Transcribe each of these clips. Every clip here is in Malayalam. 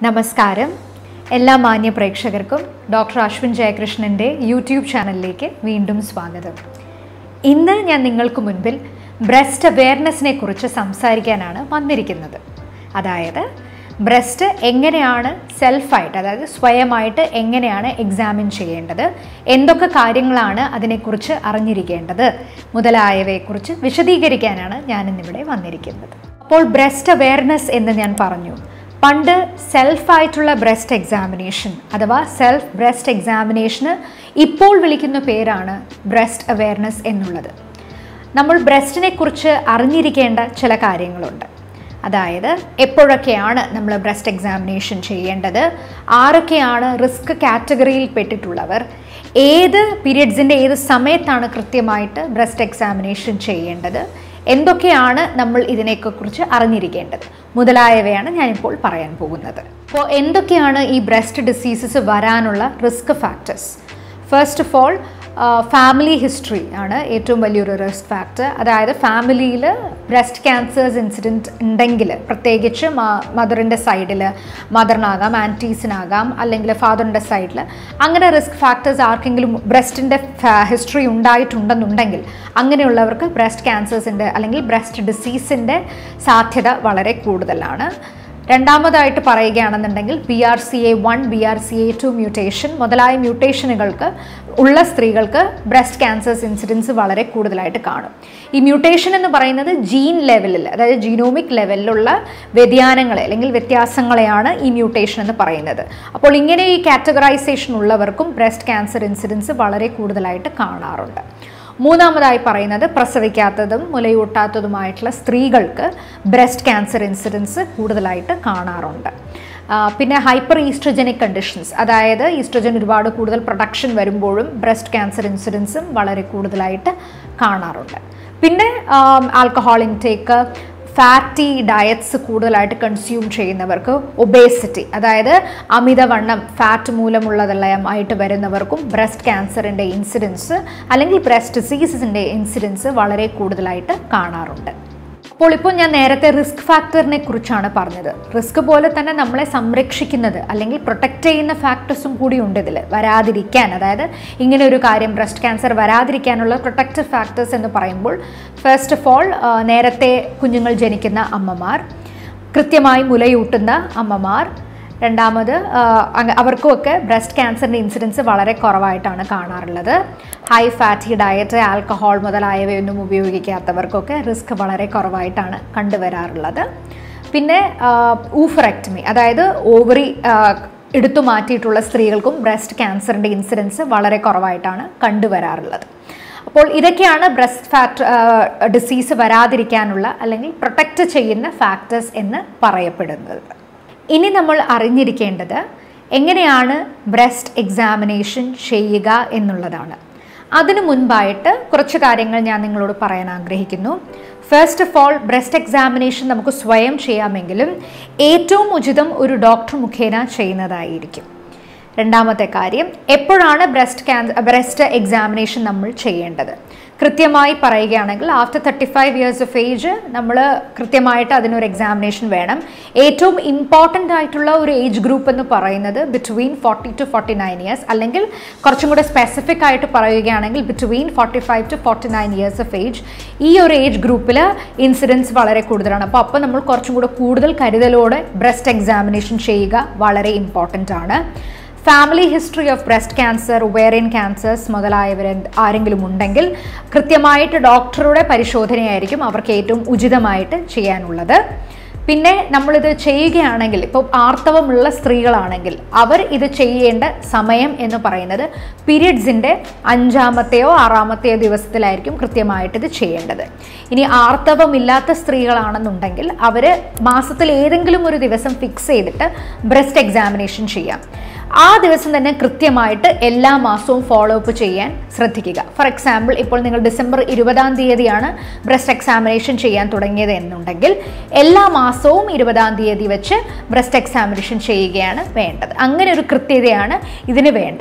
നമസ്കാരം എല്ലാ മാന്യ പ്രേക്ഷകർക്കും ഡോക്ടർ അശ്വിൻ ജയകൃഷ്ണൻ്റെ യൂട്യൂബ് ചാനലിലേക്ക് വീണ്ടും സ്വാഗതം ഇന്ന് ഞാൻ നിങ്ങൾക്ക് മുൻപിൽ ബ്രസ്റ്റ് അവെയർനെസ്സിനെ കുറിച്ച് സംസാരിക്കാനാണ് വന്നിരിക്കുന്നത് അതായത് ബ്രസ്റ്റ് എങ്ങനെയാണ് സെൽഫായിട്ട് അതായത് സ്വയമായിട്ട് എങ്ങനെയാണ് എക്സാമിൻ ചെയ്യേണ്ടത് എന്തൊക്കെ കാര്യങ്ങളാണ് അതിനെക്കുറിച്ച് അറിഞ്ഞിരിക്കേണ്ടത് മുതലായവയെക്കുറിച്ച് വിശദീകരിക്കാനാണ് ഞാനിന്നിവിടെ വന്നിരിക്കുന്നത് അപ്പോൾ ബ്രസ്റ്റ് അവെയർനെസ് എന്ന് ഞാൻ പറഞ്ഞു പണ്ട് സെൽഫായിട്ടുള്ള ബ്രസ്റ്റ് എക്സാമിനേഷൻ അഥവാ സെൽഫ് ബ്രസ്റ്റ് എക്സാമിനേഷന് ഇപ്പോൾ വിളിക്കുന്ന പേരാണ് ബ്രസ്റ്റ് അവെയർനെസ് എന്നുള്ളത് നമ്മൾ ബ്രസ്റ്റിനെ കുറിച്ച് അറിഞ്ഞിരിക്കേണ്ട ചില കാര്യങ്ങളുണ്ട് അതായത് എപ്പോഴൊക്കെയാണ് നമ്മൾ ബ്രസ്റ്റ് എക്സാമിനേഷൻ ചെയ്യേണ്ടത് ആരൊക്കെയാണ് റിസ്ക് കാറ്റഗറിയിൽ പെട്ടിട്ടുള്ളവർ ഏത് പീരിയഡ്സിൻ്റെ ഏത് സമയത്താണ് കൃത്യമായിട്ട് ബ്രസ്റ്റ് എക്സാമിനേഷൻ ചെയ്യേണ്ടത് എന്തൊക്കെയാണ് നമ്മൾ ഇതിനെയൊക്കെ കുറിച്ച് അറിഞ്ഞിരിക്കേണ്ടത് മുതലായവയാണ് ഞാനിപ്പോൾ പറയാൻ പോകുന്നത് അപ്പോൾ എന്തൊക്കെയാണ് ഈ ബ്രസ്റ്റ് ഡിസീസസ് വരാനുള്ള risk factors first of all family history ആണ് ഏറ്റവും വലിയൊരു റിസ്ക് ഫാക്ടർ അതായത് ഫാമിലിയിൽ ബ്രസ്റ്റ് ക്യാൻസേഴ്സ് ഇൻസിഡൻറ്റ് ഉണ്ടെങ്കിൽ പ്രത്യേകിച്ച് മദറിൻ്റെ സൈഡിൽ മദറിനാകാം ആൻറ്റീസിനാകാം അല്ലെങ്കിൽ ഫാദറിൻ്റെ സൈഡിൽ അങ്ങനെ റിസ്ക് ഫാക്ടേഴ്സ് ആർക്കെങ്കിലും ബ്രസ്റ്റിൻ്റെ ഹിസ്റ്ററി ഉണ്ടായിട്ടുണ്ടെന്നുണ്ടെങ്കിൽ അങ്ങനെയുള്ളവർക്ക് ബ്രസ്റ്റ് ക്യാൻസേഴ്സിൻ്റെ അല്ലെങ്കിൽ ബ്രസ്റ്റ് ഡിസീസിൻ്റെ സാധ്യത വളരെ കൂടുതലാണ് രണ്ടാമതായിട്ട് പറയുകയാണെന്നുണ്ടെങ്കിൽ B R C A one B R C A two mutation മുതലായ മ്യൂട്ടേഷനുകൾക്ക് ഉള്ള സ്ത്രീകൾക്ക് ബ്രസ്റ്റ് ക്യാൻസേഴ്സ് ഇൻസിഡൻസ് വളരെ കൂടുതലായിട്ട് കാണും ഈ മ്യൂട്ടേഷൻ എന്ന് പറയുന്നത് ജീൻ ലെവലിൽ അതായത് ജീനോമിക് ലെവലിലുള്ള വ്യതിയാനങ്ങളെ അല്ലെങ്കിൽ വ്യത്യാസങ്ങളെയാണ് ഈ മ്യൂട്ടേഷൻ എന്ന് പറയുന്നത് അപ്പോൾ ഇങ്ങനെ ഈ കാറ്റഗറൈസേഷൻ ഉള്ളവർക്കും ബ്രസ്റ്റ് ക്യാൻസർ ഇൻസിഡൻസ് വളരെ കൂടുതലായിട്ട് കാണാറുണ്ട് മൂന്നാമതായി പറയുന്നത് പ്രസവിക്കാത്തതും മുലയൂട്ടാത്തതുമായിട്ടുള്ള സ്ത്രീകൾക്ക് ബ്രസ്റ്റ് ക്യാൻസർ ഇൻസിഡൻസ് കൂടുതലായിട്ട് കാണാറുണ്ട് പിന്നെ ഹൈപ്പർ ഈസ്ട്രജനിക് കണ്ടീഷൻസ് അതായത് ഈസ്ട്രജൻ ഒരുപാട് കൂടുതൽ പ്രൊഡക്ഷൻ വരുമ്പോഴും ബ്രസ്റ്റ് ക്യാൻസർ ഇൻസിഡൻസും വളരെ കൂടുതലായിട്ട് കാണാറുണ്ട് പിന്നെ ആൽക്കഹോൾ ഇൻടേക്ക് ഫാറ്റി ഡയറ്റ്സ് കൂടുതലായിട്ട് കൺസ്യൂം ചെയ്യുന്നവർക്ക് ഒബേസിറ്റി അതായത് അമിതവണ്ണം ഫാറ്റ് മൂലമുള്ളതെല്ലാം ആയിട്ട് വരുന്നവർക്കും ബ്രസ്റ്റ് ക്യാൻസറിൻ്റെ ഇൻസിഡൻസ് അല്ലെങ്കിൽ ബ്രസ്റ്റ് ഡിസീസസിൻ്റെ ഇൻസിഡൻസ് വളരെ കൂടുതലായിട്ട് കാണാറുണ്ട് അപ്പോൾ ഇപ്പോൾ ഞാൻ നേരത്തെ റിസ്ക് ഫാക്ടറിനെ കുറിച്ചാണ് പറഞ്ഞത് റിസ്ക് പോലെ തന്നെ നമ്മളെ സംരക്ഷിക്കുന്നത് അല്ലെങ്കിൽ പ്രൊട്ടക്റ്റ് ചെയ്യുന്ന ഫാക്ടേഴ്സും കൂടി ഉണ്ട് ഇതിൽ വരാതിരിക്കാൻ അതായത് ഇങ്ങനെ ഒരു കാര്യം ബ്രസ്റ്റ് ക്യാൻസർ വരാതിരിക്കാനുള്ള പ്രൊട്ടക്റ്റീവ് ഫാക്ടേഴ്സ് എന്ന് പറയുമ്പോൾ ഫസ്റ്റ് ഓഫ് ഓൾ നേരത്തെ കുഞ്ഞുങ്ങൾ ജനിക്കുന്ന അമ്മമാർ കൃത്യമായി മുലയൂട്ടുന്ന അമ്മമാർ രണ്ടാമത് അവർക്കുമൊക്കെ ബ്രസ്റ്റ് ക്യാൻസറിൻ്റെ ഇൻസിഡൻസ് വളരെ കുറവായിട്ടാണ് കാണാറുള്ളത് ഹൈ ഫാറ്റി ഡയറ്റ് ആൽക്കഹോൾ മുതലായവയൊന്നും ഉപയോഗിക്കാത്തവർക്കൊക്കെ റിസ്ക് വളരെ കുറവായിട്ടാണ് കണ്ടുവരാറുള്ളത് പിന്നെ ഊഫറക്ടമി അതായത് ഓവറി എടുത്തു മാറ്റിയിട്ടുള്ള സ്ത്രീകൾക്കും ബ്രസ്റ്റ് ക്യാൻസറിൻ്റെ ഇൻസിഡൻസ് വളരെ കുറവായിട്ടാണ് കണ്ടുവരാറുള്ളത് അപ്പോൾ ഇതൊക്കെയാണ് ബ്രസ്റ്റ് ഫാറ്റ് ഡിസീസ് വരാതിരിക്കാനുള്ള അല്ലെങ്കിൽ പ്രൊട്ടക്റ്റ് ചെയ്യുന്ന ഫാക്ടേഴ്സ് എന്ന് പറയപ്പെടുന്നത് ഇനി നമ്മൾ അറിഞ്ഞിരിക്കേണ്ടത് എങ്ങനെയാണ് ബ്രസ്റ്റ് എക്സാമിനേഷൻ ചെയ്യുക എന്നുള്ളതാണ് അതിനു മുൻപായിട്ട് കുറച്ച് കാര്യങ്ങൾ ഞാൻ നിങ്ങളോട് പറയാൻ ആഗ്രഹിക്കുന്നു first of all breast examination നമുക്ക് സ്വയം ചെയ്യാമെങ്കിലും ഏറ്റവും ഉചിതം ഒരു ഡോക്ടർ മുഖേന ചെയ്യുന്നതായിരിക്കും രണ്ടാമത്തെ കാര്യം എപ്പോഴാണ് ബ്രസ്റ്റ് ക്യാൻസർ ബ്രസ്റ്റ് എക്സാമിനേഷൻ നമ്മൾ ചെയ്യേണ്ടത് കൃത്യമായി പറയുകയാണെങ്കിൽ after thirty five years of age നമ്മൾ കൃത്യമായിട്ട് അതിനൊരു എക്സാമിനേഷൻ വേണം ഏറ്റവും ഇമ്പോർട്ടൻ്റ് ആയിട്ടുള്ള ഒരു ഏജ് ഗ്രൂപ്പ് എന്ന് പറയുന്നത് between forty to forty nine years അല്ലെങ്കിൽ കുറച്ചും കൂടെ സ്പെസിഫിക് ആയിട്ട് പറയുകയാണെങ്കിൽ between forty five to forty nine years of age ഈ ഒരു ഏജ് ഗ്രൂപ്പിൽ ഇൻസിഡൻസ് വളരെ കൂടുതലാണ് അപ്പോൾ അപ്പോൾ നമ്മൾ കുറച്ചും കൂടെ കൂടുതൽ കരുതലോടെ ബ്രസ്റ്റ് എക്സാമിനേഷൻ ചെയ്യുക വളരെ ഇമ്പോർട്ടൻ്റ് ആണ് family history of breast cancer ovarian cancers മുതലായവർ ആരെങ്കിലും ഉണ്ടെങ്കിൽ കൃത്യമായിട്ട് ഡോക്ടറുടെ പരിശോധനയായിരിക്കും അവർക്ക് ഏറ്റവും ഉചിതമായിട്ട് ചെയ്യാനുള്ളത് പിന്നെ നമ്മളിത് ചെയ്യുകയാണെങ്കിൽ ഇപ്പോൾ ആർത്തവമുള്ള സ്ത്രീകളാണെങ്കിൽ അവർ ഇത് ചെയ്യേണ്ട സമയം എന്ന് പറയുന്നത് പീരിയഡ്സിൻ്റെ അഞ്ചാമത്തെയോ ആറാമത്തെയോ ദിവസത്തിലായിരിക്കും കൃത്യമായിട്ട് ഇത് ചെയ്യേണ്ടത് ഇനി ആർത്തവമില്ലാത്ത സ്ത്രീകളാണെന്നുണ്ടെങ്കിൽ അവർ മാസത്തിൽ ഏതെങ്കിലും ഒരു ദിവസം ഫിക്സ് ചെയ്തിട്ട് ബ്രസ്റ്റ് എക്സാമിനേഷൻ ചെയ്യാം ആ ദിവസം തന്നെ കൃത്യമായിട്ട് എല്ലാ മാസവും ഫോളോ അപ്പ് ചെയ്യാൻ ശ്രദ്ധിക്കുക ഫോർ എക്സാമ്പിൾ ഇപ്പോൾ നിങ്ങൾ ഡിസംബർ ഇരുപതാം തീയതിയാണ് ബ്രസ്റ്റ് എക്സാമിനേഷൻ ചെയ്യാൻ തുടങ്ങിയത് എന്നുണ്ടെങ്കിൽ എല്ലാ മാസവും ഇരുപതാം തീയതി വെച്ച് ബ്രസ്റ്റ് എക്സാമിനേഷൻ ചെയ്യുകയാണ് വേണ്ടത് അങ്ങനെ ഒരു കൃത്യതയാണ് ഇതിന് വേണ്ടത്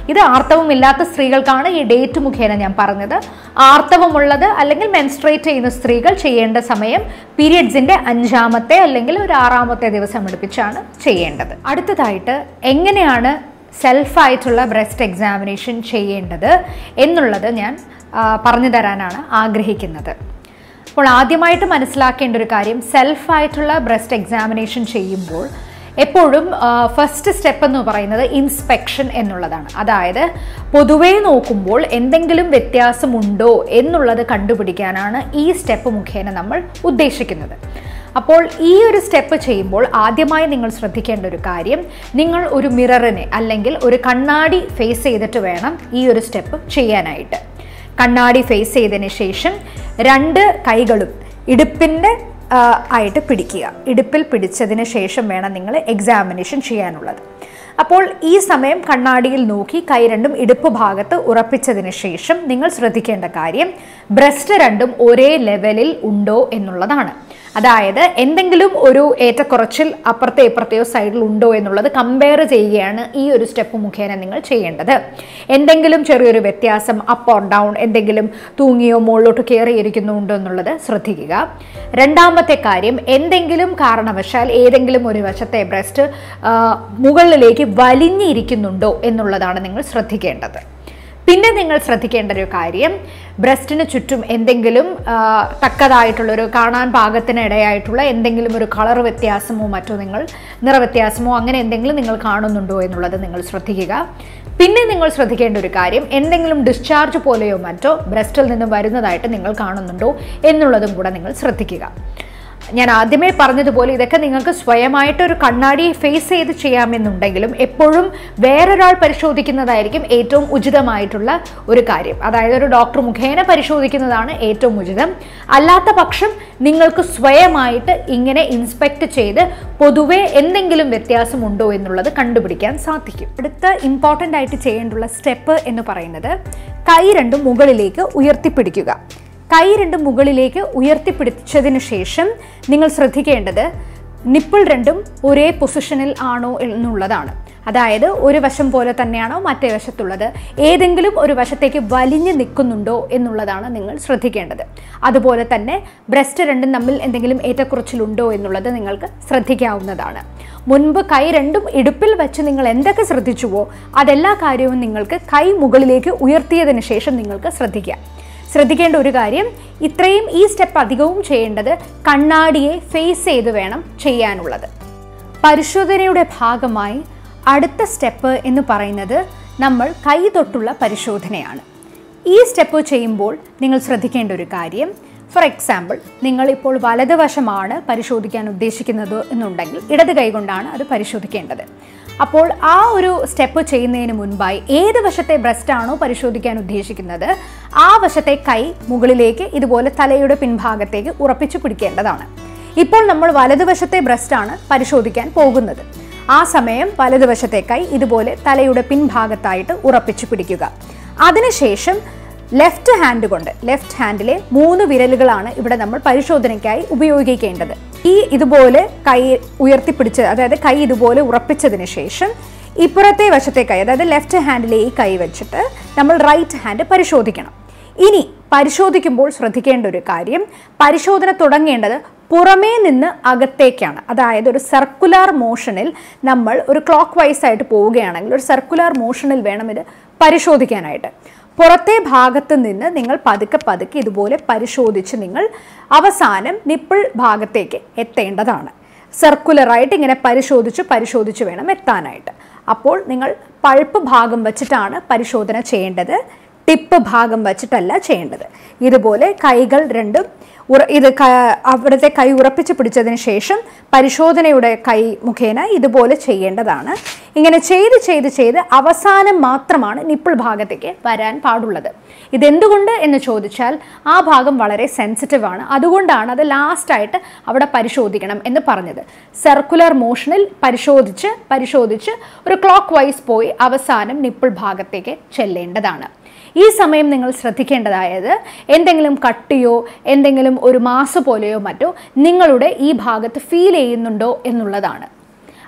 ഇത് ആർത്തവമില്ലാത്ത സ്ത്രീകൾക്കാണ് ഈ ഡേറ്റ് മുഖേന ഞാൻ പറഞ്ഞത് ആർത്തവമുള്ളത് അല്ലെങ്കിൽ മെൻസ്ട്രേറ്റ് ചെയ്യുന്ന സ്ത്രീകൾ ചെയ്യേണ്ട സമയം പീരിയഡ്സിന്റെ അഞ്ചാമത്തെ അല്ലെങ്കിൽ ഒരു ആറാമത്തെ ദിവസം എടുപ്പിച്ചാണ് ചെയ്യേണ്ടത് അടുത്തതായിട്ട് എങ്ങനെയാണ് സെൽഫായിട്ടുള്ള ബ്രസ്റ്റ് എക്സാമിനേഷൻ ചെയ്യേണ്ടത് എന്നുള്ളത് ഞാൻ ആ, പറഞ്ഞു തരാനാണ് ആഗ്രഹിക്കുന്നത് അപ്പോൾ ആദ്യമായിട്ട് മനസ്സിലാക്കേണ്ട ഒരു കാര്യം സെൽഫായിട്ടുള്ള ബ്രസ്റ്റ് എക്സാമിനേഷൻ ചെയ്യുമ്പോൾ എപ്പോഴും ഫസ്റ്റ് സ്റ്റെപ്പ് എന്ന് പറയുന്നത് ഇൻസ്പെക്ഷൻ എന്നുള്ളതാണ് അതായത് പൊതുവേ നോക്കുമ്പോൾ എന്തെങ്കിലും വ്യത്യാസമുണ്ടോ എന്നുള്ളത് കണ്ടുപിടിക്കാനാണ് ഈ സ്റ്റെപ്പ് മുഖേന നമ്മൾ ഉദ്ദേശിക്കുന്നത് അപ്പോൾ ഈ ഒരു സ്റ്റെപ്പ് ചെയ്യുമ്പോൾ ആദ്യമായി നിങ്ങൾ ശ്രദ്ധിക്കേണ്ട ഒരു കാര്യം നിങ്ങൾ ഒരു മിററിനെ അല്ലെങ്കിൽ ഒരു കണ്ണാടി ഫേസ് ചെയ്തിട്ട് വേണം ഈ ഒരു സ്റ്റെപ്പ് ചെയ്യാനായിട്ട് കണ്ണാടി ഫേസ് ചെയ്തതിന് ശേഷം രണ്ട് കൈകളും ഇടുപ്പിൻ്റെ ആ, ആയിട്ട് പിടിക്കുക ഇടുപ്പിൽ പിടിച്ചതിന് ശേഷം വേണം നിങ്ങൾ എക്സാമിനേഷൻ ചെയ്യാനുള്ളത് അപ്പോൾ ഈ സമയം കണ്ണാടിയിൽ നോക്കി കൈ രണ്ടും ഇടുപ്പ് ഭാഗത്ത് ഉറപ്പിച്ചതിന് ശേഷം നിങ്ങൾ ശ്രദ്ധിക്കേണ്ട കാര്യം ബ്രസ്റ്റ് രണ്ടും ഒരേ ലെവലിൽ ഉണ്ടോ എന്നുള്ളതാണ് അതായത് എന്തെങ്കിലും ഒരു ഏറ്റക്കുറച്ചിൽ അപ്പുറത്തെ ഇപ്പുറത്തെയോ സൈഡിൽ ഉണ്ടോ എന്നുള്ളത് കമ്പയർ ചെയ്യുകയാണ് ഈ ഒരു സ്റ്റെപ്പ് മുഖേന നിങ്ങൾ ചെയ്യേണ്ടത് എന്തെങ്കിലും ചെറിയൊരു വ്യത്യാസം അപ്പ് ഓർ ഡൗൺ എന്തെങ്കിലും തൂങ്ങിയോ മുകളിലോട്ട് കയറിയിരിക്കുന്നുണ്ടോ എന്നുള്ളത് ശ്രദ്ധിക്കുക രണ്ടാമത്തെ കാര്യം എന്തെങ്കിലും കാരണവശാൽ ഏതെങ്കിലും ഒരു വശത്തെ ബ്രസ്റ്റ് മുകളിലേക്ക് വലിഞ്ഞിരിക്കുന്നുണ്ടോ എന്നുള്ളതാണ് നിങ്ങൾ ശ്രദ്ധിക്കേണ്ടത് പിന്നെ നിങ്ങൾ ശ്രദ്ധിക്കേണ്ട ഒരു കാര്യം ബ്രസ്റ്റിന് ചുറ്റും എന്തെങ്കിലും ആ, തക്കതായിട്ടുള്ളൊരു കാണാൻ പാകത്തിന് ഇടയായിട്ടുള്ള എന്തെങ്കിലും ഒരു കളർ വ്യത്യാസമോ മറ്റോ നിങ്ങൾ നിറവ്യത്യാസമോ അങ്ങനെ എന്തെങ്കിലും നിങ്ങൾ കാണുന്നുണ്ടോ എന്നുള്ളത് നിങ്ങൾ ശ്രദ്ധിക്കുക പിന്നെ നിങ്ങൾ ശ്രദ്ധിക്കേണ്ട ഒരു കാര്യം എന്തെങ്കിലും ഡിസ്ചാർജ് പോലെയോ മറ്റോ ബ്രസ്റ്റിൽ നിന്നും വരുന്നതായിട്ട് നിങ്ങൾ കാണുന്നുണ്ടോ എന്നുള്ളതും കൂടെ നിങ്ങൾ ശ്രദ്ധിക്കുക ഞാൻ ആദ്യമേ പറഞ്ഞതുപോലെ ഇതൊക്കെ നിങ്ങൾക്ക് സ്വയമായിട്ട് ഒരു കണ്ണാടി ഫേസ് ചെയ്ത് ചെയ്യാമെന്നുണ്ടെങ്കിലും എപ്പോഴും വേറൊരാൾ പരിശോധിക്കുന്നതായിരിക്കും ഏറ്റവും ഉചിതമായിട്ടുള്ള ഒരു കാര്യം അതായത് ഒരു ഡോക്ടർ മുഖേന പരിശോധിക്കുന്നതാണ് ഏറ്റവും ഉചിതം അല്ലാത്ത പക്ഷം നിങ്ങൾക്ക് സ്വയമായിട്ട് ഇങ്ങനെ ഇൻസ്പെക്ട് ചെയ്ത് പൊതുവെ എന്തെങ്കിലും വ്യത്യാസമുണ്ടോ എന്നുള്ളത് കണ്ടുപിടിക്കാൻ സാധിക്കും അടുത്ത ഇമ്പോർട്ടൻ്റ് ആയിട്ട് ചെയ്യേണ്ടുള്ള സ്റ്റെപ്പ് എന്ന് പറയുന്നത് കൈ രണ്ടും മുകളിലേക്ക് ഉയർത്തിപ്പിടിക്കുക കൈ രണ്ടും മുകളിലേക്ക് ഉയർത്തിപ്പിടിച്ചതിന് ശേഷം നിങ്ങൾ ശ്രദ്ധിക്കേണ്ടത് നിപ്പിൾ രണ്ടും ഒരേ പൊസിഷനിൽ ആണോ എന്നുള്ളതാണ് അതായത് ഒരു വശം പോലെ തന്നെയാണോ മറ്റേ വശത്തുള്ളത് ഏതെങ്കിലും ഒരു വശത്തേക്ക് വലിഞ്ഞു നിൽക്കുന്നുണ്ടോ എന്നുള്ളതാണ് നിങ്ങൾ ശ്രദ്ധിക്കേണ്ടത് അതുപോലെ തന്നെ ബ്രസ്റ്റ് രണ്ടും തമ്മിൽ എന്തെങ്കിലും ഏറ്റക്കുറച്ചിലുണ്ടോ എന്നുള്ളത് നിങ്ങൾക്ക് ശ്രദ്ധിക്കാവുന്നതാണ് മുൻപ് കൈ രണ്ടും ഇടുപ്പിൽ വെച്ച് നിങ്ങൾ എന്തൊക്കെ ശ്രദ്ധിച്ചുവോ അതെല്ലാ കാര്യവും നിങ്ങൾക്ക് കൈ മുകളിലേക്ക് ഉയർത്തിയതിന് ശേഷം നിങ്ങൾക്ക് ശ്രദ്ധിക്കാം ശ്രദ്ധിക്കേണ്ട ഒരു കാര്യം ഇത്രയും ഈ സ്റ്റെപ്പ് അധികവും ചെയ്യേണ്ടത് കണ്ണാടിയെ ഫേസ് ചെയ്ത് വേണം ചെയ്യാനുള്ളത് പരിശോധനയുടെ ഭാഗമായി അടുത്ത സ്റ്റെപ്പ് എന്ന് പറയുന്നത് നമ്മൾ കൈ തൊട്ടുള്ള പരിശോധനയാണ് ഈ സ്റ്റെപ്പ് ചെയ്യുമ്പോൾ നിങ്ങൾ ശ്രദ്ധിക്കേണ്ട ഒരു കാര്യം ഫോർ എക്സാമ്പിൾ നിങ്ങൾ ഇപ്പോൾ വലതുവശമാണ് പരിശോധിക്കാൻ ഉദ്ദേശിക്കുന്നത് എന്നുണ്ടെങ്കിൽ ഇടത് കൈ കൊണ്ടാണ് അത് പരിശോധിക്കേണ്ടത് അപ്പോൾ ആ ഒരു സ്റ്റെപ്പ് ചെയ്യുന്നതിന് മുൻപായി ഏത് വശത്തെ ബ്രസ്റ്റ് ആണോ പരിശോധിക്കാൻ ഉദ്ദേശിക്കുന്നത് ആ വശത്തെ കൈ മുകളിലേക്ക് ഇതുപോലെ തലയുടെ പിൻഭാഗത്തേക്ക് ഉറപ്പിച്ചു പിടിക്കേണ്ടതാണ് ഇപ്പോൾ നമ്മൾ വലതുവശത്തെ ബ്രസ്റ്റ് ആണ് പരിശോധിക്കാൻ പോകുന്നത് ആ സമയം വലതുവശത്തെ കൈ ഇതുപോലെ തലയുടെ പിൻഭാഗത്തായിട്ട് ഉറപ്പിച്ചു പിടിക്കുക അതിനുശേഷം ലെഫ്റ്റ് ഹാൻഡ് കൊണ്ട് ലെഫ്റ്റ് ഹാൻഡിലെ മൂന്ന് വിരലുകളാണ് ഇവിടെ നമ്മൾ പരിശോധനയ്ക്കായി ഉപയോഗിക്കേണ്ടത് ഈ ഇതുപോലെ കൈ ഉയർത്തിപ്പിടിച്ച് അതായത് കൈ ഇതുപോലെ ഉറപ്പിച്ചതിന് ശേഷം ഇപ്പുറത്തെ വശത്തെ കൈ അതായത് ലെഫ്റ്റ് ഹാൻഡിലെ ഈ കൈ വെച്ചിട്ട് നമ്മൾ റൈറ്റ് ഹാൻഡ് പരിശോധിക്കണം ഇനി പരിശോധിക്കുമ്പോൾ ശ്രദ്ധിക്കേണ്ട ഒരു കാര്യം പരിശോധന തുടങ്ങേണ്ടത് പുറമേ നിന്ന് അകത്തേക്കാണ് അതായത് ഒരു സർക്കുലാർ മോഷനിൽ നമ്മൾ ഒരു ക്ലോക്ക് വൈസ് ആയിട്ട് പോവുകയാണെങ്കിൽ ഒരു സർക്കുലാർ മോഷനിൽ വേണം ഇത് പരിശോധിക്കാനായിട്ട് പുറത്തെ ഭാഗത്ത് നിന്ന് നിങ്ങൾ പതുക്കെ പതുക്കെ ഇതുപോലെ പരിശോധിച്ച് നിങ്ങൾ അവസാനം നിപ്പിൾ ഭാഗത്തേക്ക് എത്തേണ്ടതാണ് സർക്കുലറായിട്ട് ഇങ്ങനെ പരിശോധിച്ച് പരിശോധിച്ച് വേണം എത്താനായിട്ട് അപ്പോൾ നിങ്ങൾ പൾപ്പ് ഭാഗം വച്ചിട്ടാണ് പരിശോധന ചെയ്യേണ്ടത് ടിപ്പ് ഭാഗം വച്ചിട്ടല്ല ചെയ്യേണ്ടത് ഇതുപോലെ കൈകൾ രണ്ടും ഉറ ഇത് ക അവിടുത്തെ കൈ ഉറപ്പിച്ച് പിടിച്ചതിന് ശേഷം പരിശോധനയുടെ കൈ മുഖേന ഇതുപോലെ ചെയ്യേണ്ടതാണ് ഇങ്ങനെ ചെയ്ത് ചെയ്ത് ചെയ്ത് അവസാനം മാത്രമാണ് നിപ്പിൾ ഭാഗത്തേക്ക് വരാൻ പാടുള്ളത് ഇതെന്തുകൊണ്ട് എന്ന് ചോദിച്ചാൽ ആ ഭാഗം വളരെ സെൻസിറ്റീവ് ആണ് അതുകൊണ്ടാണ് അത് ലാസ്റ്റായിട്ട് അവിടെ പരിശോധിക്കണം എന്ന് പറഞ്ഞത് സർക്കുലർ മോഷനിൽ പരിശോധിച്ച് പരിശോധിച്ച് ഒരു ക്ലോക്ക് വൈസ് പോയി അവസാനം നിപ്പിൾ ഭാഗത്തേക്ക് ചെല്ലേണ്ടതാണ് ഈ സമയം നിങ്ങൾ ശ്രദ്ധിക്കേണ്ടതായത് എന്തെങ്കിലും കട്ടിയോ എന്തെങ്കിലും ഒരു മാസ് പോലെയോ മറ്റോ നിങ്ങളുടെ ഈ ഭാഗത്ത് ഫീൽ ചെയ്യുന്നുണ്ടോ എന്നുള്ളതാണ്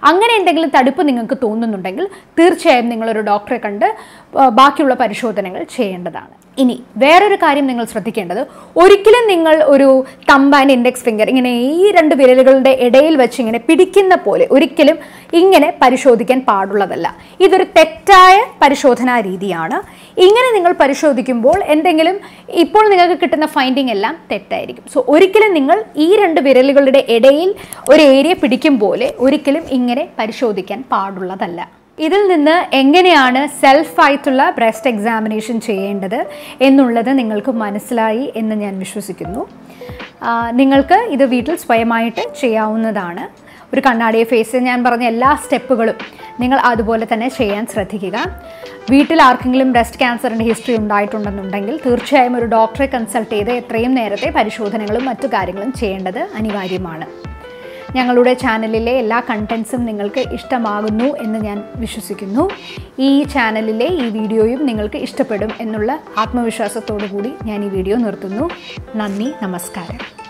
അങ്ങനെ എന്തെങ്കിലും തടുപ്പ് നിങ്ങൾക്ക് തോന്നുന്നുണ്ടെങ്കിൽ തീർച്ചയായും നിങ്ങളൊരു ഡോക്ടറെ കണ്ട് ആ, ബാക്കിയുള്ള പരിശോധനകൾ ചെയ്യേണ്ടതാണ് ഇനി വേറൊരു കാര്യം നിങ്ങൾ ശ്രദ്ധിക്കേണ്ടത് ഒരിക്കലും നിങ്ങൾ ഒരു തമ്പ് ആൻഡ് ഇൻഡെക്സ് ഫിംഗർ ഇങ്ങനെ ഈ രണ്ട് വിരലുകളുടെ ഇടയിൽ വെച്ച് ഇങ്ങനെ പിടിക്കുന്ന പോലെ ഒരിക്കലും ഇങ്ങനെ പരിശോധിക്കാൻ പാടുള്ളതല്ല ഇതൊരു തെറ്റായ പരിശോധനാ രീതിയാണ് ഇങ്ങനെ നിങ്ങൾ പരിശോധിക്കുമ്പോൾ എന്തെങ്കിലും ഇപ്പോൾ നിങ്ങൾക്ക് കിട്ടുന്ന ഫൈൻഡിങ് എല്ലാം തെറ്റായിരിക്കും സോ ഒരിക്കലും നിങ്ങൾ ഈ രണ്ട് വിരലുകളുടെ ഇടയിൽ ഒരു ഏരിയ പിടിക്കും പോലെ ഒരിക്കലും ഇങ്ങനെ പരിശോധിക്കാൻ പാടുള്ളതല്ല ഇതിൽ നിന്ന് എങ്ങനെയാണ് സെൽഫായിട്ടുള്ള ബ്രസ്റ്റ് എക്സാമിനേഷൻ ചെയ്യേണ്ടത് എന്നുള്ളത് നിങ്ങൾക്ക് മനസ്സിലായി എന്ന് ഞാൻ വിശ്വസിക്കുന്നു ആ, നിങ്ങൾക്ക് ഇത് വീട്ടിൽ സ്വയമായിട്ട് ചെയ്യാവുന്നതാണ് ഒരു കണ്ണാടിയെ ഫേസ് ഞാൻ പറഞ്ഞ എല്ലാ സ്റ്റെപ്പുകളും നിങ്ങൾ അതുപോലെ തന്നെ ചെയ്യാൻ ശ്രദ്ധിക്കുക വീട്ടിൽ ആർക്കെങ്കിലും ബ്രസ്റ്റ് ക്യാൻസറിൻ്റെ ഹിസ്റ്ററി ഉണ്ടായിട്ടുണ്ടെന്നുണ്ടെങ്കിൽ തീർച്ചയായും ഒരു ഡോക്ടറെ കൺസൾട്ട് ചെയ്ത് എത്രയും നേരത്തെ പരിശോധനകളും മറ്റു കാര്യങ്ങളും ചെയ്യേണ്ടത് അനിവാര്യമാണ് ഞങ്ങളുടെ ചാനലിലെ എല്ലാ കണ്ടൻസും നിങ്ങൾക്ക് ഇഷ്ടമാകുന്നു എന്ന് ഞാൻ വിശ്വസിക്കുന്നു ഈ ചാനലിലെ ഈ വീഡിയോയും നിങ്ങൾക്ക് ഇഷ്ടപ്പെടും എന്നുള്ള ആത്മവിശ്വാസത്തോടു കൂടി ഞാൻ ഈ വീഡിയോ നിർത്തുന്നു നന്ദി നമസ്കാരം